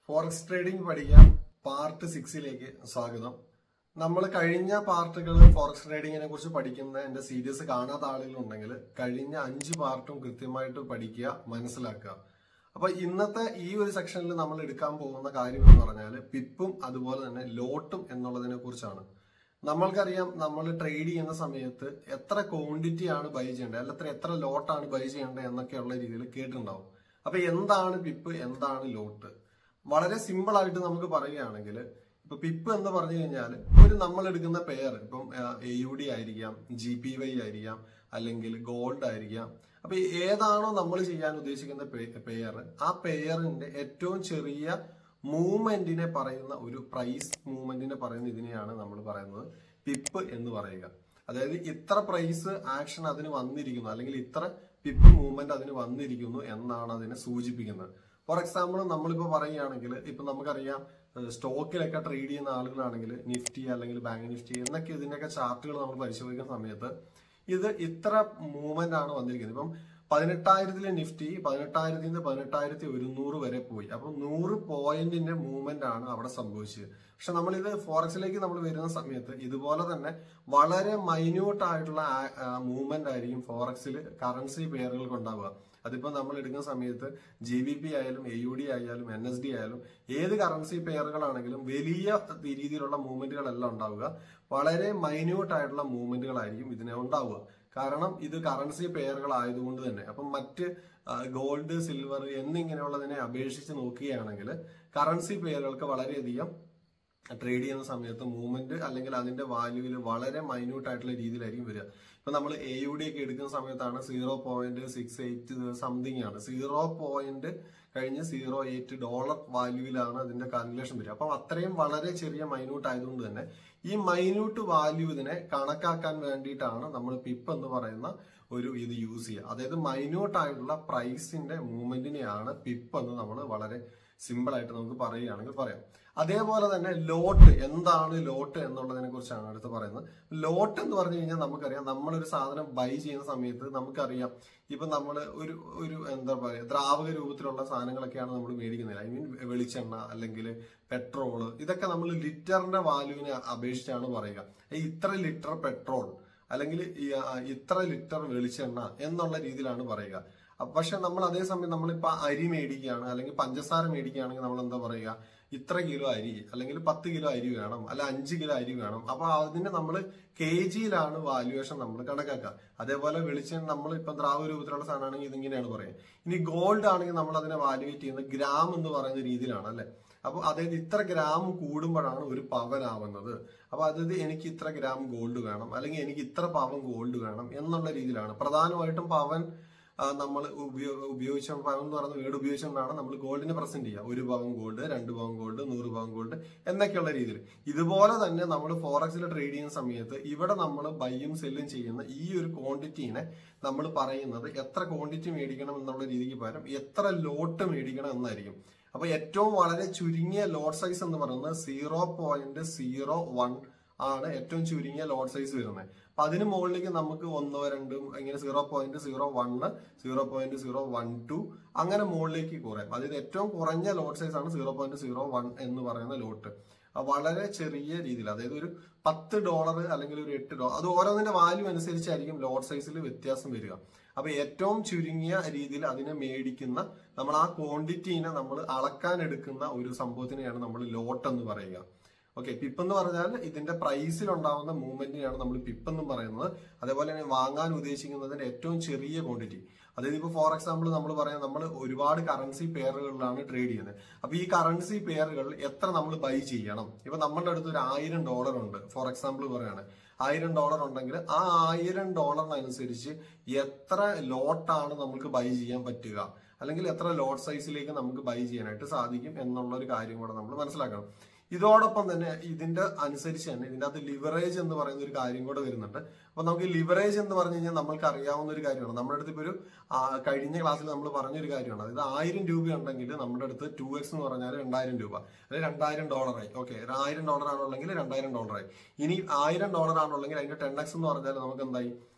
forex trading പഠിക്കാൻ part സിക്സിലേക്ക് സ്വാഗതം നമ്മൾ കഴിഞ്ഞ പാർട്ടുകൾ ഫോറക്സ് ട്രേഡിങ്ങിനെ കുറിച്ച് പഠിക്കുന്ന എന്റെ സീരീസ് കാണാത്ത ആളുകളുണ്ടെങ്കിൽ കഴിഞ്ഞ അഞ്ച് പാർട്ടും കൃത്യമായിട്ട് പഠിക്കുക മനസ്സിലാക്കുക അപ്പൊ ഇന്നത്തെ ഈ ഒരു സെക്ഷനിൽ നമ്മൾ എടുക്കാൻ പോകുന്ന കാര്യം എന്ന് പറഞ്ഞാൽ പിപ്പും അതുപോലെ തന്നെ ലോട്ടും എന്നുള്ളതിനെ കുറിച്ചാണ് നമ്മൾക്കറിയാം നമ്മൾ ട്രേഡ് ചെയ്യുന്ന സമയത്ത് എത്ര ക്വാണ്ടിറ്റി ആണ് ബൈ ചെയ്യേണ്ടത് അല്ലെങ്കിൽ എത്ര ലോട്ടാണ് ബൈ ചെയ്യേണ്ടത് എന്നൊക്കെയുള്ള രീതിയിൽ കേട്ടിട്ടുണ്ടാവും അപ്പൊ എന്താണ് പിപ്പ് എന്താണ് ലോട്ട് വളരെ സിമ്പിൾ ആയിട്ട് നമുക്ക് പറയുകയാണെങ്കിൽ ഇപ്പൊ പിപ്പ് എന്ന് പറഞ്ഞു കഴിഞ്ഞാൽ ഒരു നമ്മൾ എടുക്കുന്ന പെയർ ഇപ്പം എ യു ഡി ആയിരിക്കാം ജി പി വൈ ആയിരിക്കാം അല്ലെങ്കിൽ ഗോൾഡ് ആയിരിക്കാം അപ്പൊ ഏതാണോ നമ്മൾ ചെയ്യാൻ ഉദ്ദേശിക്കുന്ന പെയർ ആ പെയറിന്റെ ഏറ്റവും ചെറിയ മൂവ്മെന്റിനെ പറയുന്ന ഒരു പ്രൈസ് മൂവ്മെന്റിനെ പറയുന്ന ഇതിനെയാണ് നമ്മൾ പറയുന്നത് പിപ്പ് എന്ന് പറയുക അതായത് ഇത്ര പ്രൈസ് ആക്ഷൻ അതിന് വന്നിരിക്കുന്നു അല്ലെങ്കിൽ ഇത്ര പിപ്പ് മൂവ്മെന്റ് അതിന് വന്നിരിക്കുന്നു എന്നാണ് അതിനെ സൂചിപ്പിക്കുന്നത് ഫോർ എക്സാമ്പിൾ നമ്മളിപ്പോ പറയുകയാണെങ്കിൽ ഇപ്പൊ നമുക്കറിയാം സ്റ്റോക്കിലൊക്കെ ട്രേഡ് ചെയ്യുന്ന ആളുകളാണെങ്കിൽ നിഫ്റ്റി അല്ലെങ്കിൽ ബാങ്ക് നിഫ്റ്റി എന്നൊക്കെ ഇതിന്റെയൊക്കെ ചാർട്ടുകൾ നമ്മൾ പരിശോധിക്കുന്ന സമയത്ത് ഇത് ഇത്ര മൂവ്മെന്റ് ആണ് വന്നിരിക്കുന്നത് ഇപ്പം പതിനെട്ടായിരത്തിലെ നിഫ്റ്റി പതിനെട്ടായിരത്തിൽ നിന്ന് പതിനെട്ടായിരത്തി ഒരുന്നൂറ് വരെ പോയി അപ്പം നൂറ് പോയിന്റിന്റെ മൂവ്മെന്റ് ആണ് അവിടെ സംഭവിച്ചത് പക്ഷെ നമ്മളിത് ഫോറക്സിലേക്ക് നമ്മൾ വരുന്ന സമയത്ത് ഇതുപോലെ തന്നെ വളരെ മൈന്യൂട്ട് ആയിട്ടുള്ള മൂവ്മെന്റ് ആയിരിക്കും ഫോറക്സിൽ കറൻസി പെയറുകൾക്ക് ഉണ്ടാവുക അതിപ്പോ നമ്മൾ എടുക്കുന്ന സമയത്ത് ജി ബി പി ആയാലും എ യു ഡി ആയാലും എൻ എസ് ഡി ആയാലും ഏത് കറൻസി പെയറുകളാണെങ്കിലും വലിയ രീതിയിലുള്ള മൂവ്മെന്റുകളെല്ലാം ഉണ്ടാവുക വളരെ മൈന്യൂട്ട് ആയിട്ടുള്ള മൂവ്മെന്റുകളായിരിക്കും ഇതിനെ ഉണ്ടാവുക കാരണം ഇത് കറൻസി പെയറുകൾ ആയതുകൊണ്ട് തന്നെ അപ്പം മറ്റ് ഗോൾഡ് സിൽവർ എന്നിങ്ങനെയുള്ളതിനെ അപേക്ഷിച്ച് നോക്കുകയാണെങ്കിൽ കറൻസി പെയറുകൾക്ക് വളരെയധികം ട്രേഡ് ചെയ്യുന്ന സമയത്ത് മൂവ്മെന്റ് അല്ലെങ്കിൽ അതിന്റെ വാല്യൂവിൽ വളരെ മൈന്യൂട്ട് ആയിട്ടുള്ള രീതിയിലായിരിക്കും വരിക ഇപ്പൊ നമ്മൾ എ യു ഡി ഒക്കെ എടുക്കുന്ന സമയത്താണ് zero point six eight something ആണ് സീറോ പോയിന്റ് കഴിഞ്ഞ് സീറോ എയ്റ്റ് ഡോളർ വാല്യൂവിലാണ് അതിന്റെ കാൽക്കുലേഷൻ വരിക അപ്പം അത്രയും വളരെ ചെറിയ മൈന്യൂട്ട് ആയതുകൊണ്ട് തന്നെ ഈ മൈന്യൂട്ട് വാല്യൂ ഇതിനെ കണക്കാക്കാൻ വേണ്ടിയിട്ടാണ് നമ്മൾ പിപ്പ് എന്ന് പറയുന്ന ഒരു ഇത് യൂസ് ചെയ്യുക അതായത് മൈന്യൂട്ട് ആയിട്ടുള്ള പ്രൈസിന്റെ മൂവ്മെന്റിനെയാണ് പിപ്പ് എന്ന് നമ്മൾ വളരെ സിമ്പിൾ ആയിട്ട് നമുക്ക് പറയുകയാണെങ്കിൽ പറയാം അതേപോലെ തന്നെ ലോട്ട് എന്താണ് ലോട്ട് എന്നുള്ളതിനെ കുറിച്ചാണ് അടുത്ത് പറയുന്നത് ലോട്ട് എന്ന് പറഞ്ഞു കഴിഞ്ഞാൽ നമുക്കറിയാം നമ്മളൊരു സാധനം ബൈ ചെയ്യുന്ന സമയത്ത് നമുക്കറിയാം ഇപ്പൊ നമ്മൾ ഒരു ഒരു എന്താ പറയുക ദ്രാവക രൂപത്തിലുള്ള സാധനങ്ങളൊക്കെയാണ് നമ്മൾ മേടിക്കുന്നത് ഐ മീൻ വെളിച്ചെണ്ണ അല്ലെങ്കിൽ പെട്രോള് ഇതൊക്കെ നമ്മൾ ലിറ്ററിന്റെ വാല്യൂവിനെ അപേക്ഷിച്ചാണ് പറയുക ഇത്ര ലിറ്റർ പെട്രോൾ അല്ലെങ്കിൽ ഇത്ര ലിറ്റർ വെളിച്ചെണ്ണ എന്നുള്ള രീതിയിലാണ് പറയുക പക്ഷെ നമ്മൾ അതേസമയം നമ്മളിപ്പോ അരി മേടിക്കുകയാണ് അല്ലെങ്കിൽ പഞ്ചസാര മേടിക്കുകയാണെങ്കിൽ നമ്മൾ എന്താ പറയുക ഇത്ര കിലോ അരി അല്ലെങ്കിൽ പത്ത് കിലോ അരി വേണം അല്ല അഞ്ച് കിലോ അരി വേണം അപ്പൊ അതിന് നമ്മൾ കെ ജിയിലാണ് വാല്യുവേഷൻ നമ്മൾ കണക്കാക്കുക അതേപോലെ വെളിച്ചെണ്ണ നമ്മൾ ഇപ്പൊ ദ്രാവ രൂപത്തിലുള്ള സാധനമാണെങ്കിൽ ഇതിങ്ങനെയാണ് പറയുക ഇനി ഗോൾഡ് ആണെങ്കിൽ നമ്മൾ അതിനെ വാല്യുവേറ്റ് ചെയ്യുന്നത് ഗ്രാം എന്ന് പറയുന്ന രീതിയിലാണ് അല്ലെ അപ്പൊ അതായത് ഇത്ര ഗ്രാം കൂടുമ്പോഴാണ് ഒരു പവൻ ആവുന്നത് അപ്പൊ അതായത് എനിക്ക് ഇത്ര ഗ്രാം ഗോൾഡ് വേണം അല്ലെങ്കിൽ എനിക്ക് ഇത്ര പവൻ ഗോൾഡ് വേണം എന്നുള്ള രീതിയിലാണ് പ്രധാനമായിട്ടും പവൻ നമ്മൾ ഉപയോഗിച്ച പവൻ എന്ന് പറയുന്ന വേർഡ് ഉപയോഗിച്ചുകൊണ്ടാണ് നമ്മൾ ഗോൾഡിനെ പ്രസന്റ് ചെയ്യുക ഒരു പവൻ ഗോൾഡ് രണ്ട് പവൻ ഗോൾഡ് നൂറ് പവൻ ഗോൾഡ് എന്നൊക്കെയുള്ള രീതിയിൽ ഇതുപോലെ തന്നെ നമ്മൾ ഫോറക്സിൽ ട്രേഡ് ചെയ്യുന്ന സമയത്ത് ഇവിടെ നമ്മൾ ബൈയും സെല്ലും ചെയ്യുന്ന ഈ ഒരു ക്വാണ്ടിറ്റീനെ നമ്മൾ പറയുന്നത് എത്ര ക്വാണ്ടിറ്റി മേടിക്കണം എന്നുള്ള രീതിക്ക് പകരം എത്ര ലോട്ട് മേടിക്കണം എന്നായിരിക്കും അപ്പൊ ഏറ്റവും വളരെ ചുരുങ്ങിയ ലോട്ട് സൈസ് എന്ന് പറയുന്നത് സീറോ പോയിന്റ് സീറോ വൺ ആണ് ഏറ്റവും ചുരുങ്ങിയ ലോഡ് സൈസ് വരുന്നത് അപ്പൊ അതിന് മുകളിലേക്ക് നമുക്ക് ഒന്നോ രണ്ടും ഇങ്ങനെ zero point zero one zero point zero one two അങ്ങനെ മുകളിലേക്ക് കുറയും അതായത് ഏറ്റവും കുറഞ്ഞ ലോഡ് സൈസ് ആണ് സീറോ പോയിന്റ് സീറോ വൺ എന്ന് പറയുന്ന ലോട്ട് വളരെ ചെറിയ രീതിയിൽ അതായത് ഒരു പത്ത് ഡോളർ അല്ലെങ്കിൽ ഒരു എട്ട് ഡോളർ അത് ഓരോന്നിന്റെ വാല്യൂ അനുസരിച്ചായിരിക്കും ലോഡ് സൈസിൽ വ്യത്യാസം വരിക അപ്പൊ ഏറ്റവും ചുരുങ്ങിയ രീതിയിൽ അതിനെ മേടിക്കുന്ന നമ്മൾ ആ ക്വാണ്ടിറ്റീനെ നമ്മൾ അളക്കാൻ എടുക്കുന്ന ഒരു സംഭവത്തിനെയാണ് നമ്മൾ ലോട്ട് എന്ന് പറയുക ഓക്കെ പിപ്പ് എന്ന് പറഞ്ഞാൽ ഇതിന്റെ പ്രൈസിൽ ഉണ്ടാവുന്ന മൂവ്മെന്റിനെയാണ് നമ്മൾ പിപ്പ് എന്നും പറയുന്നത് അതേപോലെ തന്നെ വാങ്ങാൻ ഉദ്ദേശിക്കുന്നതിന്റെ ഏറ്റവും ചെറിയ ക്വാണ്ടിറ്റി അതായത് ഇപ്പോൾ ഫോർ എക്സാമ്പിൾ നമ്മൾ പറയാം നമ്മൾ ഒരുപാട് കറൻസി പെയറുകളിലാണ് ട്രേഡ് ചെയ്യുന്നത് അപ്പൊ ഈ കറൻസി പെയറുകൾ എത്ര നമ്മൾ ബൈ ചെയ്യണം ഇപ്പൊ നമ്മളുടെ അടുത്ത് ഒരു ആയിരം ഡോളർ ഉണ്ട് ഫോർ എക്സാമ്പിൾ പറയാണ് ആയിരം ഡോളർ ഉണ്ടെങ്കിൽ ആ ആയിരം ഡോളറിനനുസരിച്ച് എത്ര ലോട്ടാണ് നമുക്ക് ബൈ ചെയ്യാൻ പറ്റുക അല്ലെങ്കിൽ എത്ര ലോട്ട് സൈസിലേക്ക് നമുക്ക് ബൈ ചെയ്യാനായിട്ട് സാധിക്കും എന്നുള്ള ഒരു കാര്യം കൂടെ നമ്മൾ മനസ്സിലാക്കണം ഇതോടൊപ്പം തന്നെ ഇതിന്റെ അനുസരിച്ച് തന്നെ ഇതിന്റെ അകത്ത് ലിവറേജ് എന്ന് പറയുന്ന ഒരു കാര്യം കൂടെ വരുന്നുണ്ട് അപ്പൊ നമുക്ക് ലിവറേജ് എന്ന് പറഞ്ഞു കഴിഞ്ഞാൽ നമ്മൾക്ക് അറിയാവുന്ന ഒരു കാര്യമാണ് നമ്മുടെ അടുത്ത് ഇപ്പൊ ഒരു കഴിഞ്ഞ ക്ലാസ്സിൽ നമ്മൾ പറഞ്ഞൊരു കാര്യമാണ് അതായത് ആയിരം രൂപ ഉണ്ടെങ്കിൽ നമ്മുടെ അടുത്ത് ടു എക്സ് എന്ന് പറഞ്ഞാൽ രണ്ടായിരം രൂപ അല്ലെങ്കിൽ രണ്ടായിരം ഡോളറായി ഓക്കെ ആയിരം ഡോളർ ആണുള്ളെങ്കിൽ രണ്ടായിരം ഡോളറായി ഇനി ആയിരം ഡോളർ ആണുള്ളെങ്കിൽ അതിന്റെ ടെൻ എക്സ് എന്ന് പറഞ്ഞാൽ നമുക്ക് എന്തായി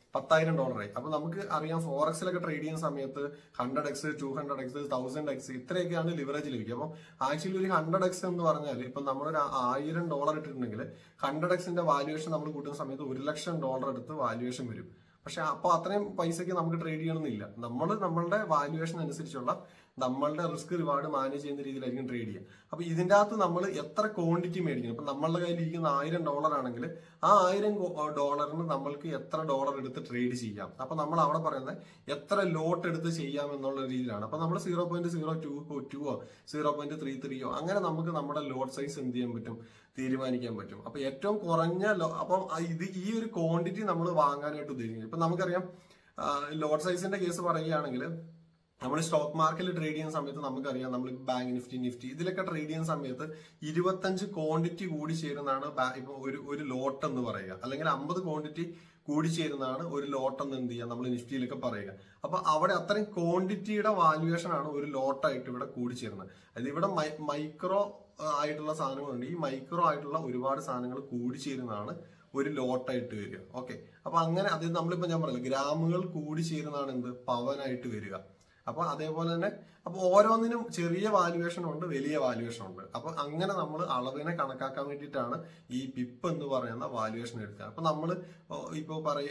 പത്തായിരം ഡോളറായി അപ്പൊ നമുക്ക് അറിയാം ഫോറക്സിലൊക്കെ ട്രേഡ് ചെയ്യുന്ന സമയത്ത് hundred X two hundred X thousand X ഇത്രയൊക്കെയാണ് ലിവറേജ് ലഭിക്കുക അപ്പം ആക്ച്വലി ഒരു ഹൺഡ്രഡ് എക്സ് എന്ന് പറഞ്ഞാൽ ഇപ്പൊ നമ്മളൊരു ആയിരം ഡോളർ ഇട്ടിട്ടുണ്ടെങ്കിൽ ഹൺഡ്രഡ് എക്സിന്റെ വാല്യുവേഷൻ നമ്മൾ കൂട്ടുന്ന സമയത്ത് ഒരു ലക്ഷം ഡോളർ എടുത്ത് വാല്യുവേഷൻ വരും പക്ഷെ അപ്പൊ അത്രയും പൈസക്ക് നമുക്ക് ട്രേഡ് ചെയ്യണമെന്നില്ല നമ്മൾ നമ്മളുടെ വാല്യുവേഷൻ അനുസരിച്ചുള്ള നമ്മളുടെ റിസ്ക് റിവാർഡ് മാനേജ് ചെയ്യുന്ന രീതിയിലായിരിക്കും ട്രേഡ് ചെയ്യുക അപ്പൊ ഇതിന്റെ അകത്ത് നമ്മൾ എത്ര ക്വാണ്ടിറ്റി മേടിക്കണം ഇപ്പൊ നമ്മളുടെ കയ്യിൽ ഇരിക്കുന്ന ആയിരം ഡോളർ ആണെങ്കിൽ ആ ആയിരം ഡോളറിന് നമ്മൾക്ക് എത്ര ഡോളർ എടുത്ത് ട്രേഡ് ചെയ്യാം അപ്പൊ നമ്മൾ അവിടെ പറയുന്നത് എത്ര ലോട്ട് എടുത്ത് ചെയ്യാം എന്നുള്ള രീതിയിലാണ് അപ്പൊ നമ്മൾ സീറോ പോയിന്റ് സീറോ ടു ടുവോ സീറോ പോയിന്റ് ത്രീ ത്രീയോ അങ്ങനെ നമുക്ക് നമ്മുടെ ലോട്ട് സൈസ് എന്ത് ചെയ്യാൻ പറ്റും തീരുമാനിക്കാൻ പറ്റും അപ്പൊ ഏറ്റവും കുറഞ്ഞ ലോ അപ്പം ഇത് ഈ ഒരു ക്വാണ്ടിറ്റി നമ്മൾ വാങ്ങാനായിട്ട് ഉദ്ദേശിക്കുന്നത് ഇപ്പൊ നമുക്കറിയാം ലോട്ട് സൈസിന്റെ കേസ് പറയുകയാണെങ്കിൽ നമ്മൾ സ്റ്റോക്ക് മാർക്കറ്റിൽ ട്രേഡ് ചെയ്യുന്ന സമയത്ത് നമുക്കറിയാം നമ്മൾ ബാങ്ക് നിഫ്റ്റി നിഫ്റ്റി ഇതിലൊക്കെ ട്രേഡ് ചെയ്യുന്ന സമയത്ത് ഇരുപത്തഞ്ച് ക്വാണ്ടിറ്റി കൂടി ചേരുന്നതാണ് ഇപ്പൊ ഒരു ഒരു ലോട്ട് എന്ന് പറയുക അല്ലെങ്കിൽ അമ്പത് ക്വാണ്ടിറ്റി കൂടി ചേരുന്നതാണ് ഒരു ലോട്ട് എന്ന് എന്ത് ചെയ്യുക നമ്മൾ നിഫ്റ്റിയിലൊക്കെ പറയുക അപ്പൊ അവിടെ അത്രയും ക്വാണ്ടിറ്റിയുടെ വാല്യുവേഷൻ ആണ് ഒരു ലോട്ടായിട്ട് ഇവിടെ കൂടി ചേരുന്നത് അത് ഇവിടെ മൈക്രോ ആയിട്ടുള്ള സാധനങ്ങളുണ്ട് ഈ മൈക്രോ ആയിട്ടുള്ള ഒരുപാട് സാധനങ്ങൾ കൂടി ചേരുന്നതാണ് ഒരു ലോട്ടായിട്ട് വരിക ഓക്കെ അപ്പൊ അങ്ങനെ അത് നമ്മളിപ്പോ ഞാൻ പറഞ്ഞില്ല ഗ്രാമുകൾ കൂടി ചേരുന്നതാണ് എന്ത് പവനായിട്ട് വരിക അപ്പൊ അതേപോലെ തന്നെ അപ്പൊ ഓരോന്നിനും ചെറിയ വാല്യുവേഷൻ ഉണ്ട് വലിയ വാല്യുവേഷൻ ഉണ്ട് അപ്പൊ അങ്ങനെ നമ്മൾ അളവിനെ കണക്കാക്കാൻ വേണ്ടിയിട്ടാണ് ഈ പിപ്പ് എന്ന് പറയുന്ന വാല്യുവേഷൻ എടുക്കുക അപ്പൊ നമ്മൾ ഇപ്പോൾ പറയ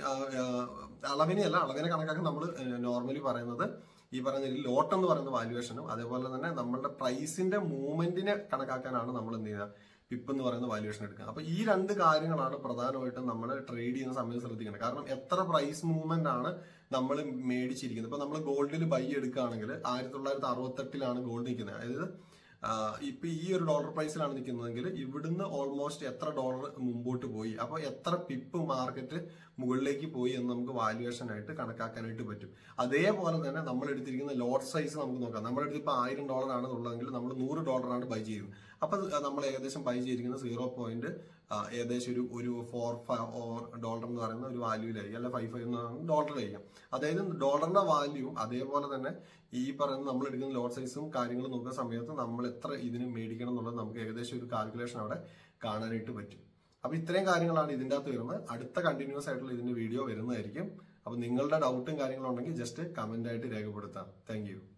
അളവിനെയല്ല അളവിനെ കണക്കാക്കാൻ നമ്മൾ നോർമലി പറയുന്നത് ഈ പറയുന്ന ഈ ലോട്ട് എന്ന് പറയുന്ന വാല്യുവേഷനും അതേപോലെ തന്നെ നമ്മളുടെ പ്രൈസിന്റെ മൂവ്മെന്റിനെ കണക്കാക്കാനാണ് നമ്മൾ എന്ത് ചെയ്യുക പിപ്പ് എന്ന് പറയുന്ന വാല്യുവേഷൻ എടുക്കുക അപ്പൊ ഈ രണ്ട് കാര്യങ്ങളാണ് പ്രധാനമായിട്ടും നമ്മൾ ട്രേഡ് ചെയ്യുന്ന സമയത്ത് ശ്രദ്ധിക്കേണ്ടത് കാരണം എത്ര പ്രൈസ് മൂവ്മെന്റ് ആണ് നമ്മൾ മേടിച്ചിരിക്കുന്നത് ഇപ്പൊ നമ്മൾ ഗോൾഡിൽ ബൈ എടുക്കുകയാണെങ്കിൽ ആയിരത്തി തൊള്ളായിരത്തി അറുപത്തെട്ടിലാണ് ഗോൾഡ് നിൽക്കുന്നത് അതായത് ഇപ്പൊ ഈ ഒരു ഡോളർ പ്രൈസിലാണ് നിൽക്കുന്നതെങ്കിൽ ഇവിടുന്ന് ഓൾമോസ്റ്റ് എത്ര ഡോളർ മുമ്പോട്ട് പോയി അപ്പൊ എത്ര പിപ്പ് മാർക്കറ്റ് മുകളിലേക്ക് പോയി എന്ന് നമുക്ക് വാല്യുവേഷൻ ആയിട്ട് കണക്കാക്കാനായിട്ട് പറ്റും അതേപോലെ തന്നെ നമ്മൾ എടുത്തിരിക്കുന്ന ലോട്ട് സൈസ് നമുക്ക് നോക്കാം നമ്മുടെ അടുത്ത് ഇപ്പൊ ആയിരം ഡോളർ ആണ് ഉള്ളതെങ്കിൽ നമ്മൾ നൂറ് ഡോളറാണ് ബൈ ചെയ്യുന്നത് അപ്പൊ നമ്മൾ ഏകദേശം ബൈ ചെയ്തിരിക്കുന്നത് സീറോ പോയിന്റ് ഏകദേശം ഒരു ഒരു ഫോർ ഡോളർ എന്ന് പറയുന്ന ഒരു വാല്യൂലായിരിക്കും അല്ല ഫൈവ് ഫൈവ് എന്ന് പറയുന്ന ഡോളറിലായിരിക്കും അതായത് ഡോളറിന്റെ വാല്യൂ അതേപോലെ തന്നെ ഈ പറയുന്ന നമ്മൾ എടുക്കുന്ന ലോട്ട് സൈസും കാര്യങ്ങളും നോക്കുന്ന സമയത്ത് നമ്മൾ എത്ര ഇതിന് മേടിക്കണം എന്നുള്ളത് നമുക്ക് ഏകദേശം ഒരു കാൽക്കുലേഷൻ അവിടെ കാണാനായിട്ട് പറ്റും അപ്പൊ ഇത്രയും കാര്യങ്ങളാണ് ഇതിൻ്റെ അകത്ത് വരുന്നത് അടുത്ത കണ്ടിന്യൂസ് ആയിട്ടുള്ള ഇതിന്റെ വീഡിയോ വരുന്നതായിരിക്കും അപ്പൊ നിങ്ങളുടെ ഡൗട്ടും കാര്യങ്ങളും ഉണ്ടെങ്കിൽ ജസ്റ്റ് കമന്റ് ആയിട്ട് രേഖപ്പെടുത്താം താങ്ക്